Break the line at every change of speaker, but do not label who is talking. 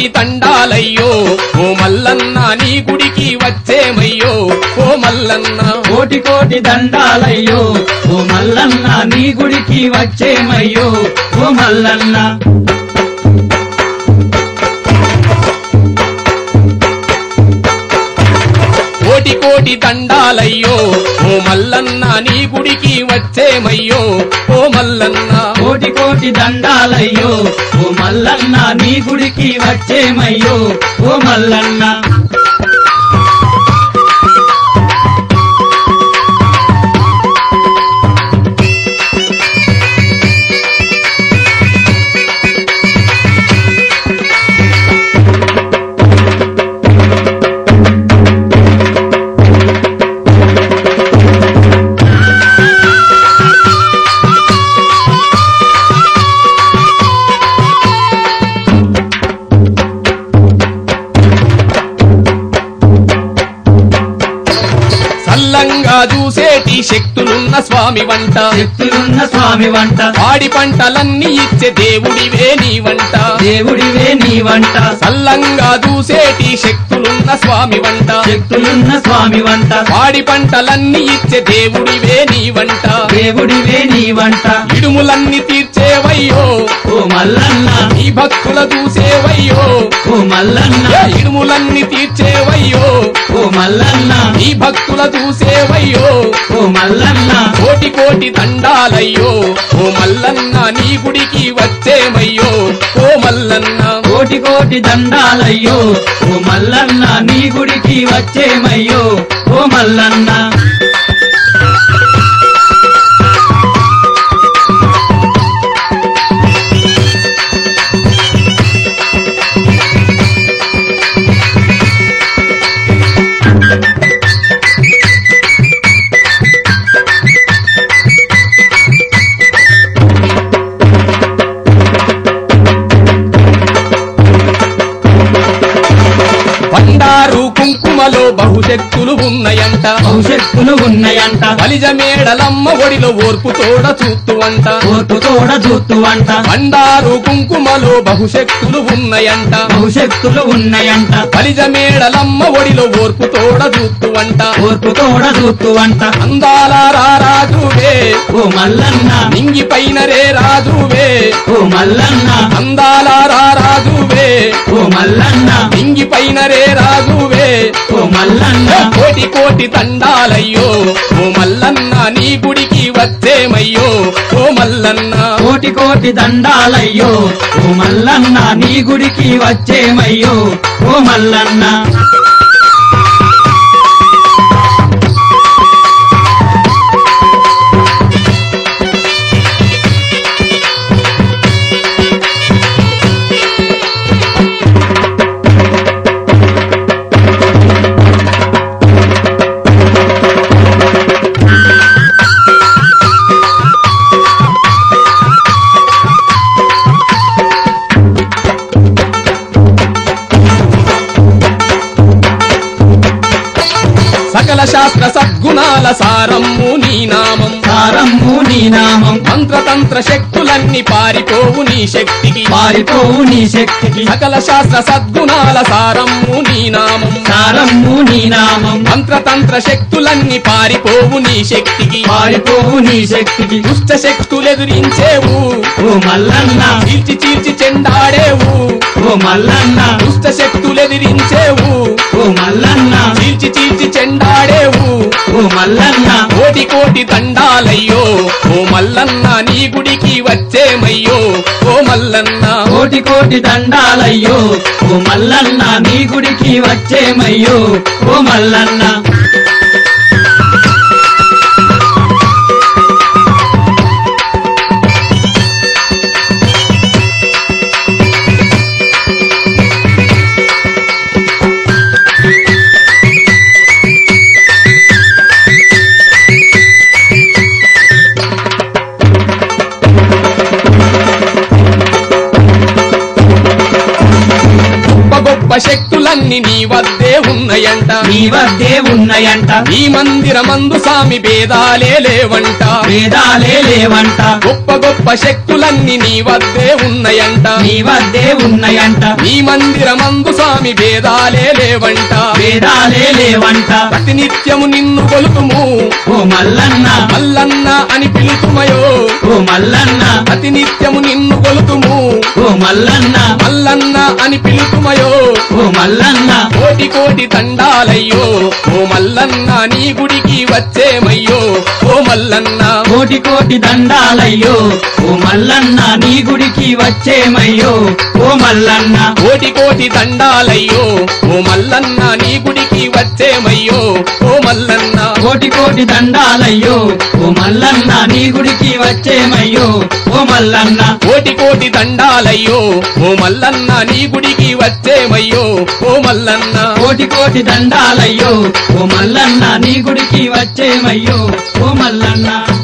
కోటి తండాలయ్యో ఓ మల్లన్న నీ గుడికి వచ్చేమయ్యో ఓ మల్లన్న
కోటి కోటి దండాలయ్యో ఓ మల్లన్న నీ గుడికి వచ్చేమయ్యో ఓ మల్లన్న
కోటి కోటి దండాలయ్యో ఓ మల్లన్న నీ గుడికి వచ్చేమయ్యో ఓ మల్లన్న
కోటి కోటి దండాలయ్యో ఓ మల్లన్న నీ గుడికి వచ్చేమయ్యో ఓ మల్లన్న
సల్లంగా చూసేటి శక్తులున్న స్వామి వంట
శక్తులున్న స్వామి వంట
వాడి పంటలన్నీ ఇచ్చే దేవుడివే నీ వంట
దేవుడివే నీ వంట
సల్లంగా చూసేటి శక్తులున్న స్వామి వంట
శక్తులున్న స్వామి వంట
వాడి పంటలన్నీ ఇచ్చే దేవుడివే నీ వంట
దేవుడివే నీ వంట
ఇడుములన్నీ తీర్చేవయ్యో
ఓ మల్లన్న
నీ భక్తుల చూసేవయ్యో
ఓ మల్లన్న
ఏ ఇడుములన్నీ తీర్చేవయ్యో
ఓ మల్లన్న
నీ భక్తుల చూసేవయ్యో
ఓ మల్లన్న
కోటి కోటి దండాలయ్యో ఓ మల్లన్న నీ గుడికి వచ్చేమయ్యో ఓ మల్లన్న
కోటి కోటి దండాలయ్యో ఓ మల్లన్న నీ గుడికి వచ్చేమయ్యో ఓ మల్లన్న
బండారు కుంకుమలో బహుశక్తులు ఉన్నాయంట
భవిష్యత్తులు ఉన్నాయంట
బలిజ మేడలమ్మ ఒడిలో ఓర్పు తోడ చూత్తు అంట
ఓర్పు తోడ చూత్తు అంట
బండారు కుంకుమలో బహుశక్తులు ఉన్నాయంట
భవిష్యత్తులు ఉన్నాయంట
బలిజ మేడలమ్మ ఒడిలో ఓర్పు తోడ చూత్తు అంట
ఓర్పు తోడ చూత్తు అంట
అందాల రాజువే
ఓ మల్లన్న
నింగి పైన రే రాజువే
ఓ మల్లన్న
అందాల రాజువే
ఓ మల్లన్న
నింగి పైన రే రాజువే
ఓ మల్లన్న
కోటి కోటి తండాలయ్యో ఓ మల్లన్న నీ గుడికి వచ్చేమయ్యో ఓ మల్లన్న
కోటి కోటి దండాలయ్యో ఓ మల్లన్న నీ గుడికి వచ్చేమయ్యో ఓ మల్లన్న
సకల శాస్త్ర సద్గుణాల సారమ్ము నీ నామం
సారమ్ము నీ నామం
మంత్రతంత్ర శక్తులన్నీ పారిపోవు నీ శక్తికి
పారిపోవు నీ శక్తికి
సకల శాస్త్ర సద్గుణాల సారమ్ము నీ నామం
సారమ్ము నీ నామం
మంత్రతంత్ర శక్తులన్నీ పారిపోవు నీ శక్తికి
పారిపోవు నీ శక్తికి
దుష్ట శక్తులెదిరించేవు
ఓ మల్లన్న
చీల్చి చీల్చి చెండాడేవు
ఓ మల్లన్న
దుష్ట శక్తులెదిరించేవు
ఓ మల్లన్న
చీల్చి చీల్చి చెండాడేవు
ఓ మల్లన్న
కోటి కోటి దండాలయ్యో ఓ మల్లన్న నీ గుడికి వచ్చేమయ్యో ఓ మల్లన్న
కోటి కోటి దండాలయ్యో ఓ మల్లన్న నీ గుడికి వచ్చేమయ్యో ఓ మల్లన్న
గొప్ప గొప్ప శక్తులన్నీ నీ వద్దే ఉన్నయంట
నీ వద్దే ఉన్నయంట
నీ మందిరమందు సామి భేదాలే లేవంట
వేదాలే లేవంట
గొప్ప గొప్ప శక్తులన్నీ నీ వద్దే ఉన్నయంట
నీ వద్దే ఉన్నయంట
నీ మందిరమందు స్వామి భేదాలే లేవంట
వేదాలే లేవంట
ప్రతినిత్యము నిన్ను కొలుతుము
ఓ మల్లన్న
మల్లన్న అని పిలుతుమయో
ఓ మల్లన్న
ప్రతినిత్యము నిన్ను కొలుతుము
ఓ మల్లన్న
మల్లన్న అని పిలుతుమయో
ఓ మల్లన్న
కోటి కోటి దండాలయ్యో ఓ మల్లన్న నీ గుడికి వచ్చేమయ్యో ఓ మల్లన్న
కోటి కోటి దండాలయ్యో ఓ మల్లన్న నీ గుడికి వచ్చేమయ్యో ఓ మల్లన్న
కోటి కోటి దండాలయ్యో ఓ మల్లన్న నీ గుడికి వచ్చేమయ్యో ఓ మల్లన్న
కోటి కోటి దండాలయ్యో ఓ మల్లన్న నీ గుడికి వచ్చేమయ్యో ఓ మల్లన్న
కోటి కోటి దండాలయ్యో ఓ మల్లన్న నీ గుడికి వచ్చేమయ్యో ఓ మల్లన్న
కోటి కోటి దండాలయ్యో ఓ మల్లన్న నీ గుడికి వచ్చేమయ్యో ఓ మల్లన్న